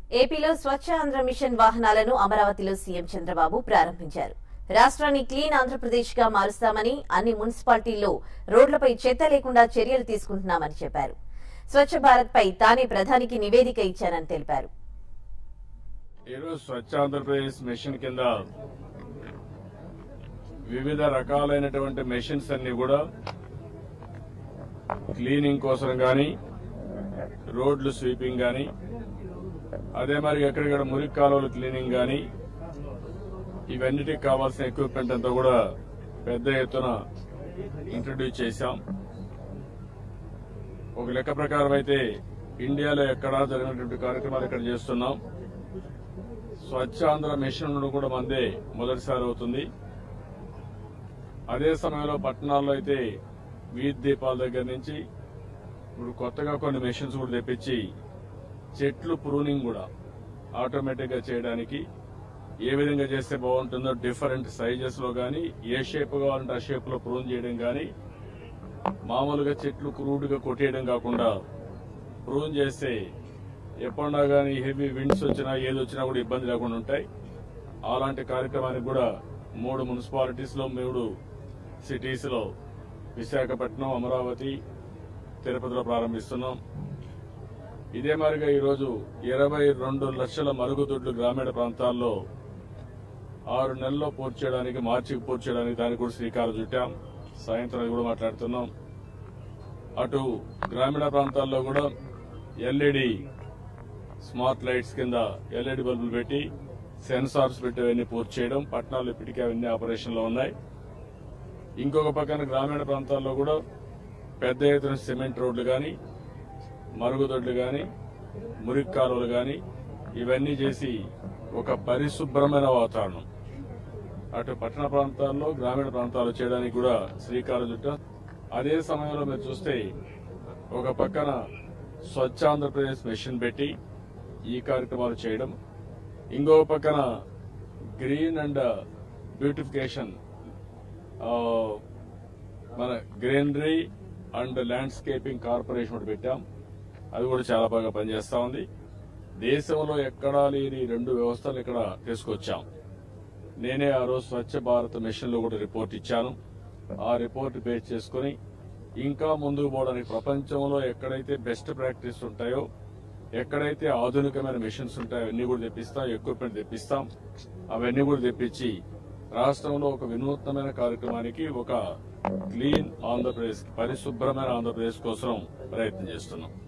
ఏపీలో స్వచ్ఛ ఆంధ్ర మిషన్ వాహనాలను అమరావతిలో సీఎం చంద్రబాబు ప్రారంభించారు రాష్ట్రాన్ని క్లీన్ ఆంధ్రప్రదేశ్ గా మారుస్తామని అన్ని మున్సిపాలిటీల్లో రోడ్లపై చెత్త లేకుండా చర్యలు తీసుకుంటున్నామని చెప్పారు స్వచ్ఛ భారత్ పై తానే ప్రధానికి నివేదిక ఇచ్చానని తెలిపారు ఈరోజు స్వచ్ఛ ఆంధ్రప్రదేశ్ మిషన్ కింద వివిధ రకాలైనటువంటి మెషిన్స్ అన్ని కూడా క్లీనింగ్ కోసం కానీ రోడ్లు స్వీపింగ్ కానీ అదే మరి ఎక్కడిక్కడ మురికి కాలువలు క్లీనింగ్ కానీ ఇవన్నిటికి కావాల్సిన ఎక్విప్మెంట్ అంతా కూడా పెద్ద ఎత్తున ఇంట్రడ్యూస్ చేశాం ఒక లెక్క ప్రకారం అయితే ఇండియాలో ఎక్కడా జరిగినటువంటి కార్యక్రమాలు ఇక్కడ చేస్తున్నాం స్వచ్ఛ ఆంధ్ర మిషన్ ఉండడం కూడా మందే మొదటిసారి అవుతుంది అదే సమయంలో పట్టణాల్లో అయితే వీధి దీపాల దగ్గర నుంచి ఇప్పుడు కొత్తగా కొన్ని మెషిన్స్ కూడా తెప్పించి చెట్లు ప్రూనింగ్ కూడా ఆటోమేటిక్ గా చేయడానికి ఏ విధంగా చేస్తే బాగుంటుందో డిఫరెంట్ సైజెస్ లో గానీ ఏ షేప్ కావాలంటే ఆ షేప్ లో ప్రూన్ చేయడం గానీ మామూలుగా చెట్లు క్రూడ్ గా కొట్టేయడం కాకుండా ప్రూన్ చేస్తే ఎప్పుడన్నా కానీ హెవీ విండ్స్ వచ్చినా ఏది వచ్చినా కూడా ఇబ్బంది లేకుండా ఉంటాయి అలాంటి కార్యక్రమానికి కూడా మూడు మున్సిపాలిటీస్ లో మూడు సిటీస్ లో విశాఖపట్నం అమరావతి తిరుపతిలో ప్రారంభిస్తున్నాం ఇదే మాదిరిగా ఈరోజు ఇరవై రెండు లక్షల మరుగుదొడ్లు గ్రామీణ ప్రాంతాల్లో ఆరు నెలల్లో పూర్తి చేయడానికి మార్చికి పూర్తి చేయడానికి దానికి కూడా శ్రీకారం చుట్టాం సాయంత్రం అది కూడా మాట్లాడుతున్నాం అటు గ్రామీణ ప్రాంతాల్లో కూడా ఎల్ఈడి స్మార్ట్ లైట్స్ కింద ఎల్ఈడి బల్బులు పెట్టి సెన్సార్స్ పెట్టి అవన్నీ పూర్తి చేయడం పట్టణాలు ఇప్పటికే అవన్నీ ఆపరేషన్ లో ఉన్నాయి ఇంకొక పక్కన గ్రామీణ ప్రాంతాల్లో కూడా పెద్ద ఎత్తున సిమెంట్ రోడ్లు కానీ మరుగుదొడ్లు కానీ మురికి కాలువలు కానీ ఇవన్నీ చేసి ఒక పరిశుభ్రమైన వాతావరణం అటు పట్టణ ప్రాంతాల్లో గ్రామీణ ప్రాంతాల్లో చేయడానికి కూడా శ్రీకారం చుట్టాం అదే సమయంలో మీరు చూస్తే ఒక పక్కన స్వచ్ఛ ఆంధ్రప్రదేశ్ మిషన్ పెట్టి ఈ కార్యక్రమాలు చేయడం ఇంకో పక్కన గ్రీన్ అండ్ బ్యూటిఫికేషన్ ఆ, మన గ్రీనరీ అండ్ ల్యాండ్స్కేపింగ్ కార్పొరేషన్ ఒకటి పెట్టాం అది కూడా చాలా బాగా పనిచేస్తా ఉంది దేశంలో ఎక్కడా లేని రెండు వ్యవస్థలు ఇక్కడ తీసుకొచ్చాం నేనే ఆ రోజు స్వచ్ఛ భారత్ మిషన్ లో కూడా రిపోర్ట్ ఇచ్చాను ఆ రిపోర్ట్ బేస్ చేసుకుని ఇంకా ముందుకు పోవడానికి ప్రపంచంలో ఎక్కడైతే బెస్ట్ ప్రాక్టీస్ ఉంటాయో ఎక్కడైతే ఆధునికమైన మిషన్స్ ఉంటాయో అవన్నీ కూడా తెప్పిస్తాం ఎక్విప్మెంట్ తెప్పిస్తాం అవన్నీ కూడా తెప్పించి రాష్ట్రంలో ఒక వినూత్నమైన కార్యక్రమానికి ఒక క్లీన్ ఆంధ్రప్రదేశ్ పరిశుభ్రమైన ఆంధ్రప్రదేశ్ కోసం ప్రయత్నం చేస్తున్నాం